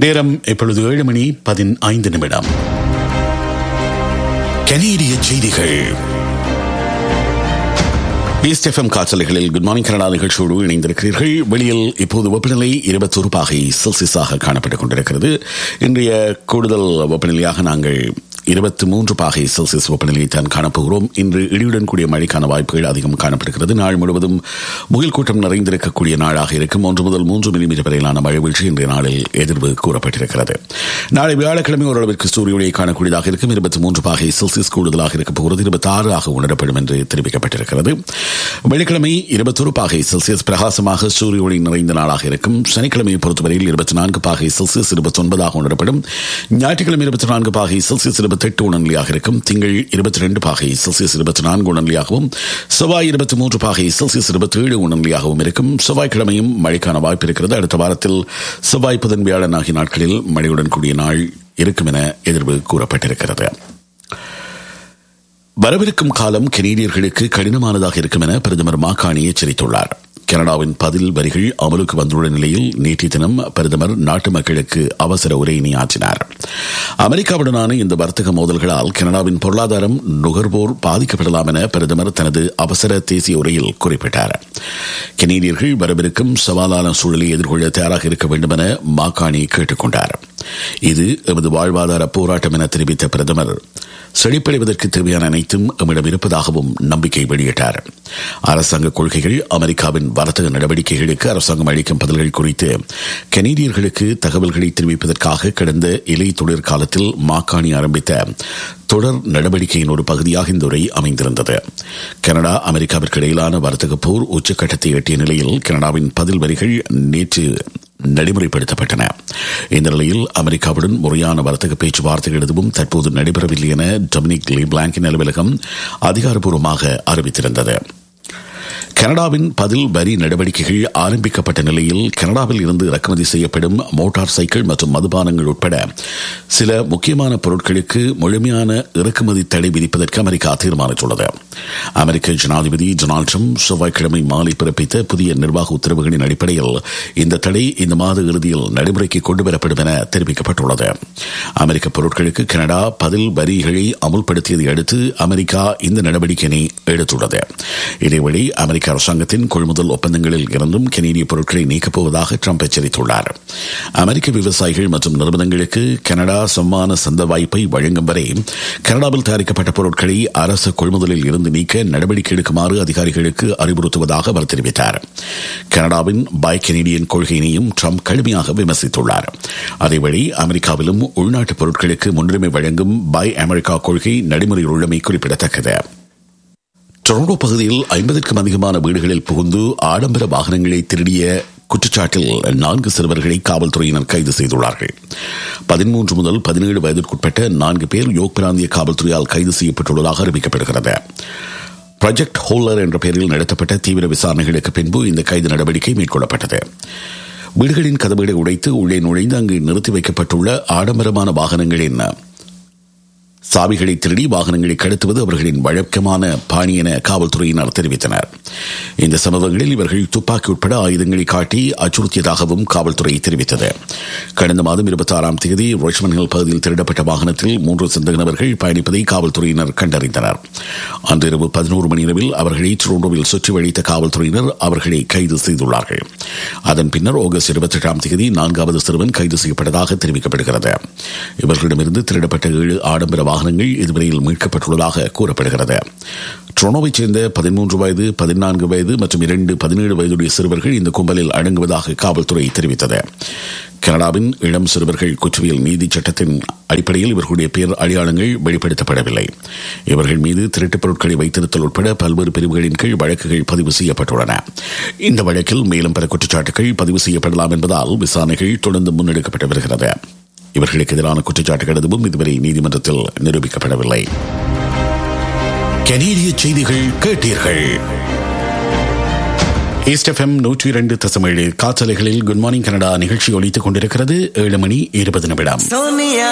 நேரம் இப்பொழுது ஏழு மணி பதினைந்து நிமிடம் கனேடிய செய்திகள் ஈஸ்ட் எஃப்எம் காற்றலைகளில் குட் மார்னிங் கனடா நிகழ்ச்சியோடு இணைந்திருக்கிறீர்கள் வெளியில் இப்போது வெப்பநிலை இருபத்தொரு பாகை செல்சியஸாக காணப்பட்டுக் கொண்டிருக்கிறது இன்றைய கூடுதல் வெப்பநிலையாக நாங்கள் இருபத்தி மூன்று பாகை செல்சியஸ் வெப்பநிலையை தான் காணப்போகிறோம் இன்று இடியுடன் கூடிய மழைக்கான வாய்ப்புகள் அதிகம் காணப்படுகிறது நாள் முழுவதும் முகில் கூட்டம் நிறைந்திருக்கக்கூடிய நாளாக இருக்கும் ஒன்று முதல் மூன்று மில்லிமீட்டர் வரையிலான மழை வீழ்ச்சி இன்றைய நாளில் எதிர்வு கூறப்பட்டிருக்கிறது நாளை வியாழக்கிழமை ஓரளவிற்கு சூரிய ஒளியை காணக்கூடியதாக இருக்கும் இருபத்தி மூன்று பாகை செல்சியஸ் கூடுதலாக இருக்கப் போகிறது இருபத்தி ஆறு ஆக உணரப்படும் என்று தெரிவிக்கப்பட்டிருக்கிறது வெள்ளிக்கிழமை இருபத்தொரு பாகை செல்சியஸ் பிரகாசமாக சூரிய ஒளி நிறைந்த நாளாக இருக்கும் சனிக்கிழமையை பொறுத்தவரையில் இருபத்தி நான்கு பாகை செல்சியஸ் இருபத்தி ஒன்பதாக உணரப்படும் ஞாயிற்றுக்கிழமை இருபத்தி நான்கு பாகை செல்சியஸ் இருபத்தி எட்டு உணர்நிலையாக இருக்கும் திங்கள் இருபத்தி ரெண்டு பாகை செல்சியஸ் இருபத்தி நான்கு உணர்நிலையாகவும் செவ்வாய் இருபத்தி மூன்று பாகை செல்சியஸ் இருபத்தி ஏழு உணர்நிலையாகவும் இருக்கும் செவ்வாய்க்கிழமையும் மழைக்கான வாய்ப்பு இருக்கிறது அடுத்த வாரத்தில் செவ்வாய் புதன் வியாழன் ஆகிய நாட்களில் மழையுடன் கூடிய நாள் இருக்கும் என எதிர்வு கூறப்பட்டிருக்கிறது வரவிருக்கும் காலம் கெனேடியர்களுக்கு கடினமானதாக இருக்கும் என பிரதமர் மாகாணி எச்சரித்துள்ளார் கனடாவின் பதில் வரிகள் அமலுக்கு வந்துள்ள நிலையில் நேற்றைய தினம் பிரதமர் நாட்டு மக்களுக்கு அவசர உரையினை ஆற்றினார் அமெரிக்காவுடனான இந்த வர்த்தக மோதல்களால் கனடாவின் பொருளாதாரம் நுகர்வோர் பாதிக்கப்படலாம் என பிரதமர் தனது அவசர தேசிய உரையில் குறிப்பிட்டார் கெனேடியர்கள் வரவிருக்கும் சவாலான சூழலை எதிர்கொள்ள தயாராக இருக்க வேண்டும் என மாகாணி கேட்டுக் கொண்டார் இது எமது வாழ்வாதார போராட்டம் என தெரிவித்த பிரதமர் செழிப்படைவதற்கு தேவையான அனைத்தும் எம்மிடம் இருப்பதாகவும் நம்பிக்கை வெளியிட்டார் அரசாங்க கொள்கைகள் அமெரிக்காவின் வர்த்தக நடவடிக்கைகளுக்கு அரசாங்கம் அளிக்கும் பதில்கள் குறித்து கனேடியர்களுக்கு தகவல்களை தெரிவிப்பதற்காக கடந்த இலை தொழிற் காலத்தில் மாக்காணி ஆரம்பித்த தொடர் நடவடிக்கையின் ஒரு பகுதியாக இந்த உரை அமைந்திருந்தது கனடா அமெரிக்காவிற்கு இடையிலான வர்த்தக போர் உச்சக்கட்டத்தை எட்டிய நிலையில் கனடாவின் பதில் வரிகள் நேற்று நடைமுறைப்படுத்தப்பட்டன இந்த நிலையில் அமெரிக்காவுடன் முறையான வர்த்தக பேச்சுவார்த்தைகள் எதுவும் தற்போது நடைபெறவில்லை என டொமினிக் லீ பிளாங்கின் அலுவலகம் அதிகாரப்பூர்வமாக அறிவித்திருந்தது கனடாவின் பதில் வரி நடவடிக்கைகள் ஆரம்பிக்கப்பட்ட நிலையில் கனடாவில் இருந்து இறக்குமதி செய்யப்படும் மோட்டார் சைக்கிள் மற்றும் மதுபானங்கள் உட்பட சில முக்கியமான பொருட்களுக்கு முழுமையான இறக்குமதி தடை விதிப்பதற்கு அமெரிக்கா தீர்மானித்துள்ளது அமெரிக்க ஜனாதிபதி டொனால்டு ட்ரம்ப் செவ்வாய்க்கிழமை மாலை பிறப்பித்த புதிய நிர்வாக உத்தரவுகளின் அடிப்படையில் இந்த தடை இந்த மாத இறுதியில் நடைமுறைக்கு கொண்டுவரப்படும் என தெரிவிக்கப்பட்டுள்ளது அமெரிக்க பொருட்களுக்கு கனடா பதில் வரிகளை அமுல்படுத்தியதை அடுத்து அமெரிக்கா இந்த நடவடிக்கையினை எடுத்துள்ளது இதேவழி அமெரிக்க அரசாங்கத்தின் கொள்முதல் ஒப்பந்தங்களில் இருந்தும் கனேடிய பொருட்களை நீக்கப் போவதாக ட்ரம்ப் எச்சரித்துள்ளார் அமெரிக்க விவசாயிகள் மற்றும் நிறுவனங்களுக்கு கனடா சம்மான சந்த வாய்ப்பை வழங்கும் வரை கனடாவில் தயாரிக்கப்பட்ட பொருட்களை அரசு கொள்முதலில் இருந்து நீக்க நடவடிக்கை எடுக்குமாறு அதிகாரிகளுக்கு அறிவுறுத்துவதாக அவர் தெரிவித்தார் கனடாவின் பை கெனடியன் கொள்கையினையும் ட்ரம்ப் கடுமையாக விமர்சித்துள்ளார் அதேவழி அமெரிக்காவிலும் உள்நாட்டு பொருட்களுக்கு முன்னுரிமை வழங்கும் பை அமெரிக்கா கொள்கை நடைமுறையில் உள்ளமை குறிப்பிடத்தக்கது டொரண்டோ பகுதியில் ஐம்பதற்கும் அதிகமான வீடுகளில் புகுந்து ஆடம்பர வாகனங்களை திருடிய குற்றச்சாட்டில் நான்கு சிறுவர்களை காவல்துறையினர் கைது செய்துள்ளார்கள் பதிமூன்று முதல் பதினேழு வயதிற்குட்பட்ட நான்கு பேர் யோக் பிராந்திய காவல்துறையால் கைது செய்யப்பட்டுள்ளதாக அறிவிக்கப்படுகிறது ப்ராஜெக்ட் ஹோல்லர் என்ற பெயரில் நடத்தப்பட்ட தீவிர விசாரணைகளுக்கு பின்பு இந்த கைது நடவடிக்கை மேற்கொள்ளப்பட்டது வீடுகளின் கதவுகளை உடைத்து உள்ளே நுழைந்து அங்கு நிறுத்தி வைக்கப்பட்டுள்ள ஆடம்பரமான வாகனங்களின் சாவிகளை திருடி வாகனங்களை கடத்துவது அவர்களின் வழக்கமான பாணி என காவல்துறையினர் தெரிவித்தனர் இந்த சம்பவங்களில் இவர்கள் துப்பாக்கி உட்பட ஆயுதங்களை காட்டி அச்சுறுத்தியதாகவும் காவல்துறை தெரிவித்தது கடந்த மாதம் இருபத்தி ஆறாம் தேதி ரோச்மன் ஹில் பகுதியில் திருடப்பட்ட வாகனத்தில் மூன்று சந்தக நபர்கள் பயணிப்பதை காவல்துறையினர் கண்டறிந்தனர் அன்றிரவு பதினோரு மணி இரவில் அவர்களை டொரண்டோவில் சுற்றி வழித்த காவல்துறையினர் அவர்களை கைது செய்துள்ளார்கள் அதன் பின்னர் ஆகஸ்ட் இருபத்தி எட்டாம் தேதி நான்காவது சிறுவன் கைது செய்யப்பட்டதாக தெரிவிக்கப்படுகிறது இவர்களிடமிருந்து திருடப்பட்ட ஏழு ஆடம்பர வாகனங்கள் இதுவரையில் மீட்கப்பட்டுள்ளதாக கூறப்படுகிறது ட்ரோனோவைச் சேர்ந்த பதிமூன்று வயது பதினான்கு வயது மற்றும் இரண்டு பதினேழு வயதுடைய சிறுவர்கள் இந்த கும்பலில் அடங்குவதாக காவல்துறை தெரிவித்தது கனடாவின் இளம் சிறுவர்கள் குற்றவியல் நீதி சட்டத்தின் அடிப்படையில் இவர்களுடைய பேர் அடையாளங்கள் வெளிப்படுத்தப்படவில்லை இவர்கள் மீது திருட்டுப் பொருட்களை வைத்திருத்தல் உட்பட பல்வேறு பிரிவுகளின் கீழ் வழக்குகள் பதிவு செய்யப்பட்டுள்ளன இந்த வழக்கில் மேலும் பல குற்றச்சாட்டுகள் பதிவு செய்யப்படலாம் என்பதால் விசாரணைகள் தொடர்ந்து முன்னெடுக்கப்பட்டு வருகிறது இவர்களுக்கு எதிரான குற்றச்சாட்டுகள் எதுவும் இதுவரை நீதிமன்றத்தில் நிரூபிக்கப்படவில்லை கனேடிய செய்திகள் கேட்டீர்கள் ஈஸ்ட் எஃப்எம் நூற்றி இரண்டு தசமேழு காற்றலைகளில் குட் மார்னிங் கனடா நிகழ்ச்சி ஒலித்துக் கொண்டிருக்கிறது ஏழு மணி இருபது நிமிடம்